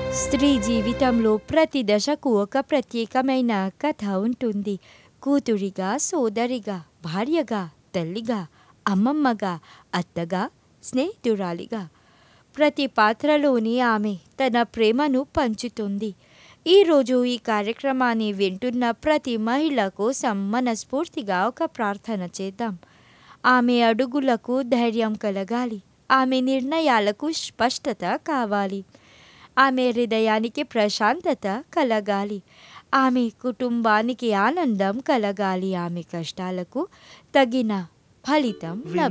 స్త్రీ జీవితంలో ప్రతి దశకు ఒక ప్రత్యేకమైన కథ ఉంటుంది కూతురిగా సోదరిగా భార్యగా తల్లిగా అమ్మమ్మగా అత్తగా స్నేహితురాలిగా ప్రతి పాత్రలోని ఆమె తన ప్రేమను పంచుతుంది ఈరోజు ఈ కార్యక్రమాన్ని వింటున్న ప్రతి మహిళ కోసం మనస్ఫూర్తిగా ఒక ప్రార్థన చేద్దాం ఆమె అడుగులకు ధైర్యం కలగాలి ఆమె నిర్ణయాలకు స్పష్టత కావాలి ఆమె హృదయానికి ప్రశాంతత కలగాలి ఆమె కుటుంబానికి ఆనందం కలగాలి ఆమె కష్టాలకు తగిన ఫలితం లభించాలి